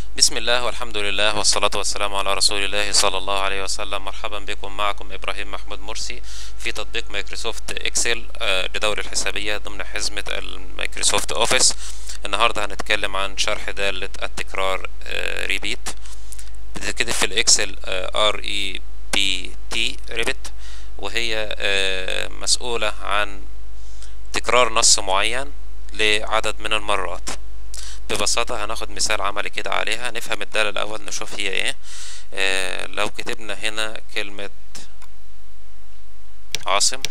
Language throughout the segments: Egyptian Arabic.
بسم الله والحمد لله والصلاة والسلام على رسول الله صلى الله عليه وسلم مرحبا بكم معكم إبراهيم محمود مرسي في تطبيق مايكروسوفت إكسل آه، لدورة الحسابية ضمن حزمة المايكروسوفت أوفيس النهاردة هنتكلم عن شرح دالة التكرار ريبيت بتتكتب في الإكسل ار اي بي تي ريبيت وهي آه، مسؤولة عن تكرار نص معين لعدد من المرات ببساطة هناخد مثال عملي كده عليها نفهم الدالة الأول نشوف هي ايه آه لو كتبنا هنا كلمة عاصم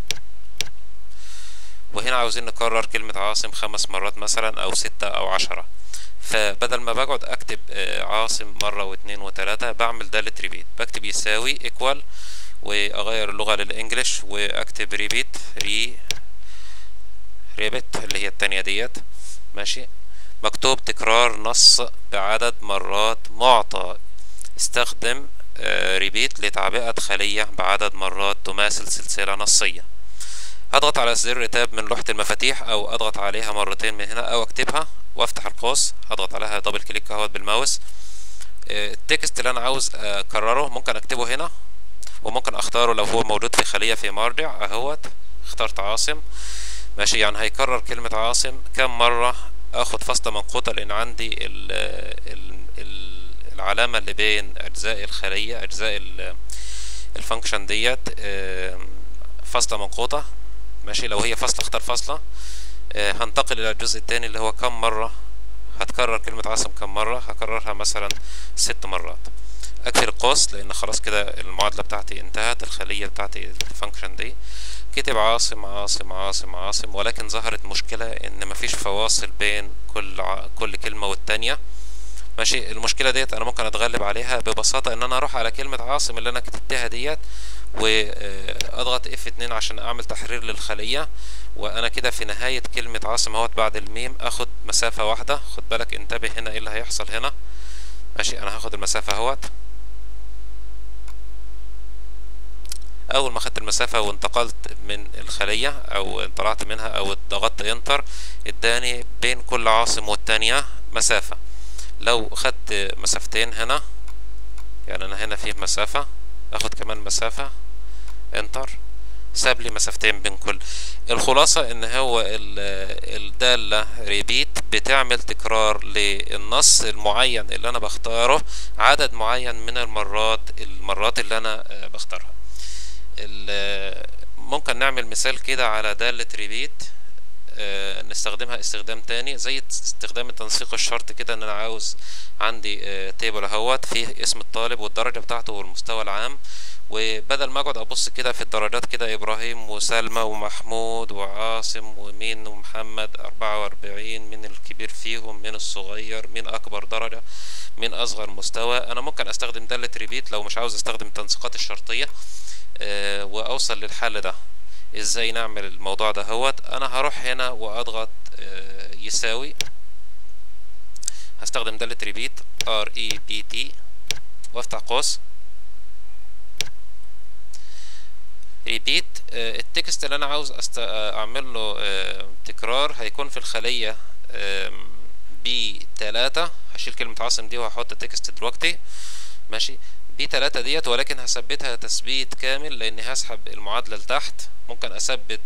وهنا عاوزين نكرر كلمة عاصم خمس مرات مثلا أو ستة أو عشرة فبدل ما بقعد أكتب آه عاصم مرة واتنين وتلاتة بعمل دالة ريبيت بكتب يساوي equal وأغير اللغة للإنجليش وأكتب ريبيت ري ريبت اللي هي التانية ديت ماشي مكتوب تكرار نص بعدد مرات معطى استخدم ريبيت لتعبئة خلية بعدد مرات تماثل سلسلة نصية هضغط على زر تاب من لوحة المفاتيح او اضغط عليها مرتين من هنا او اكتبها وافتح القوس اضغط عليها دبل كليك اهوت بالماوس التكست اللي انا عاوز اكرره ممكن اكتبه هنا وممكن اختاره لو هو موجود في خلية في مرجع اهوت اخترت عاصم ماشي يعني هيكرر كلمة عاصم كم مرة اخد فاصلة منقوطة لان عندي ال ال ال العلامة اللي بين اجزاء الخلية اجزاء الفانكشن ديت فاصلة منقوطة ماشي لو هي فاصلة اختار فاصلة هنتقل الى الجزء التاني اللي هو كم مرة هتكرر كلمة عاصم كم مرة هكررها مثلا ست مرات اقفل القوس لان خلاص كده المعادلة بتاعتي انتهت الخلية بتاعتي الفانكشن دي كتب عاصم عاصم عاصم عاصم ولكن ظهرت مشكلة ان مفيش فواصل بين كل ع... كل كلمة والتانية ماشي المشكلة ديت انا ممكن اتغلب عليها ببساطة ان انا اروح على كلمة عاصم اللي انا كتبتها ديت واضغط اف اتنين عشان اعمل تحرير للخلية وانا كده في نهاية كلمة عاصم اهوت بعد الميم اخد مسافة واحدة خد بالك انتبه هنا ايه اللي هيحصل هنا ماشي انا هاخد المسافة اهوت اول ما خدت المسافة وانتقلت من الخلية او طلعت منها او ضغطت انتر اداني بين كل عاصم والتانية مسافة لو خدت مسافتين هنا يعني انا هنا فيه مسافة اخد كمان مسافة انتر ساب لي مسافتين بين كل الخلاصة ان هو الدالة ريبيت بتعمل تكرار للنص المعين اللي انا بختاره عدد معين من المرات المرات اللي انا بختارها ممكن نعمل مثال كده على دالة ريبيت آه نستخدمها استخدام تاني زي استخدام تنسيق الشرط كده ان انا عاوز عندي آه تيبل اهوت فيه اسم الطالب والدرجة بتاعته والمستوى العام وبدل ما اقعد ابص كده في الدرجات كده ابراهيم وسلمى ومحمود وعاصم ومين ومحمد اربعة واربعين مين الكبير فيهم مين الصغير مين اكبر درجة مين اصغر مستوى انا ممكن استخدم دالة ريبيت لو مش عاوز استخدم التنسيقات الشرطية آه واوصل للحل ده ازاي نعمل الموضوع ده هوت انا هروح هنا واضغط آه يساوي هستخدم دالة ريبيت ار اي بي تي وافتح قوس ريبيت آه التكست اللي انا عاوز أست... اعمل له تكرار هيكون في الخلية بي تلاتة هشيل كلمة عاصم دي وهحط التكست دلوقتي ماشي بي تلاتة ديت ولكن هثبتها تثبيت كامل لاني هسحب المعادلة لتحت ممكن اثبت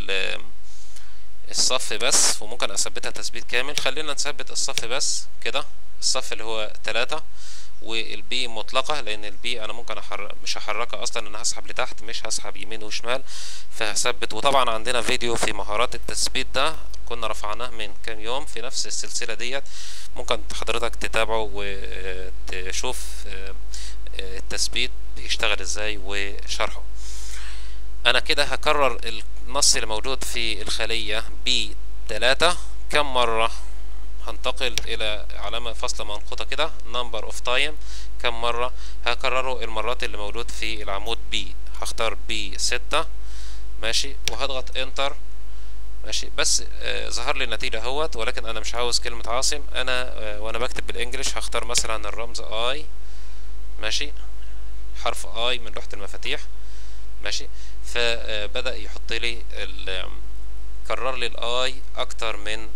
الصف بس وممكن اثبتها تثبيت كامل خلينا نثبت الصف بس كده الصف اللي هو تلاتة والبي مطلقة لان البي انا ممكن أحرك مش هحركها اصلا انا هسحب لتحت مش هسحب يمين وشمال فهثبت وطبعا عندنا فيديو في مهارات التثبيت ده كنا رفعناه من كام يوم في نفس السلسلة ديت ممكن حضرتك تتابعه وتشوف التثبيت بيشتغل ازاي وشرحه انا كده هكرر النص اللي موجود في الخلية ب 3 كم مرة هنتقل الى علامة فاصلة منقوطة كده number of time كم مرة هكرره المرات اللي موجود في العمود B هختار B 6 ماشي وهضغط انتر ماشي بس آه ظهر لي النتيجة اهوت ولكن انا مش عاوز كلمة عاصم انا آه وانا بكتب بالانجلش هختار مثلا الرمز I ماشي حرف اي من لوحة المفاتيح ماشي فبدأ يحط لي كرر لي الاي اكتر من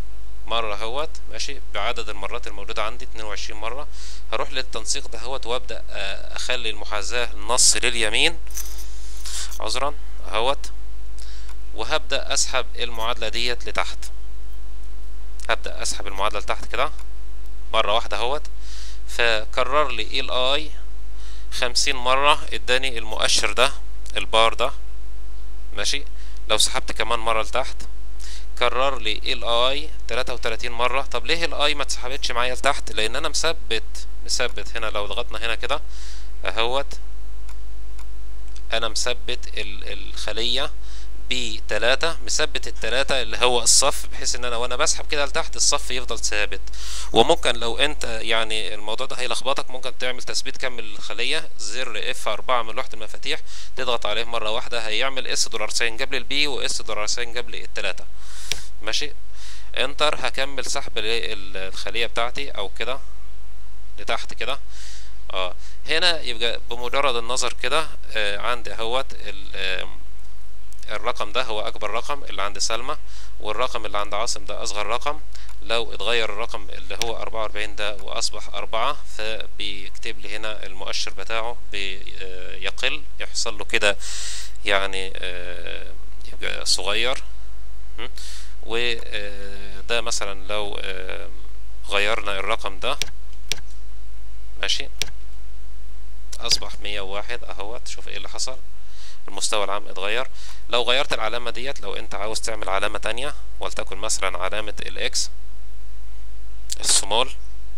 مرة اهوت ماشي بعدد المرات الموجودة عندي 22 مرة هروح للتنسيق دهوت وابدأ آه، اخلي المحاذاة النص لليمين عذرا اهوت وهبدأ اسحب المعادلة ديت لتحت هبدأ اسحب المعادلة لتحت كده مرة واحدة اهوت فكرر لي ال اي خمسين مرة اداني المؤشر ده البار ده ماشي لو سحبت كمان مرة لتحت كرر لي ال اي 33 مرة طب ليه ال اي ما اتسحبتش معايا لتحت لان انا مثبت مثبت هنا لو ضغطنا هنا كده اهوت انا مثبت ال- الخلية بتلاتة مثبت التلاتة اللي هو الصف بحيث ان انا وانا بسحب كده لتحت الصف يفضل ثابت وممكن لو انت يعني الموضوع ده هيلخبطك ممكن تعمل تثبيت كامل للخلية زر اف اربعة من لوحة المفاتيح تضغط عليه مرة واحدة هيعمل اس دولار ساين قبل البي واس دولار ساين قبل التلاتة ماشي انتر هكمل سحب للخلية بتاعتي او كده لتحت كده اه هنا يبقى بمجرد النظر كده آه عندي اهوت ال- آم، الرقم ده هو اكبر رقم اللي عند سلمى والرقم اللي عند عاصم ده اصغر رقم لو اتغير الرقم اللي هو 44 ده واصبح أربعة فبيكتب لي هنا المؤشر بتاعه بيقل يحصل له كده يعني آه، يبقى صغير م? وده مثلا لو آه، غيرنا الرقم ده ماشي اصبح 101 اهوت شوف ايه اللي حصل المستوى العام اتغير لو غيرت العلامة ديت لو انت عاوز تعمل علامة تانية ولتكن مثلا علامة الاكس السمول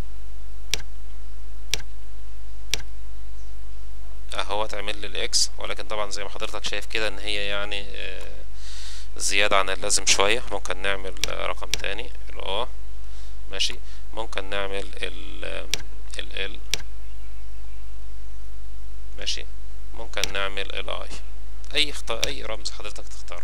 اهو تعمل لي الاكس ولكن طبعا زي ما حضرتك شايف كده ان هي يعني آه، زيادة عن اللازم شوية ممكن نعمل آه، رقم تاني ال ماشي ممكن نعمل ال ال ال ماشي ممكن نعمل الاي اي اختار اي رمز حضرتك تختاره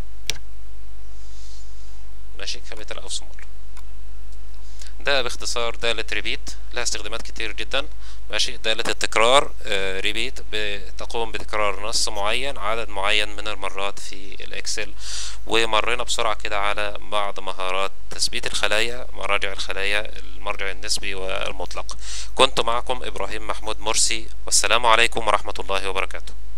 ماشي كابيتال او سمول ده باختصار دالة ريبيت لها استخدامات كتير جدا ماشي دالة التكرار آه ريبيت بتقوم بتكرار نص معين عدد معين من المرات في الاكسل ومرينا بسرعة كده على بعض مهارات تثبيت الخلايا مراجع الخلايا المرجع النسبي والمطلق كنت معكم ابراهيم محمود مرسي والسلام عليكم ورحمة الله وبركاته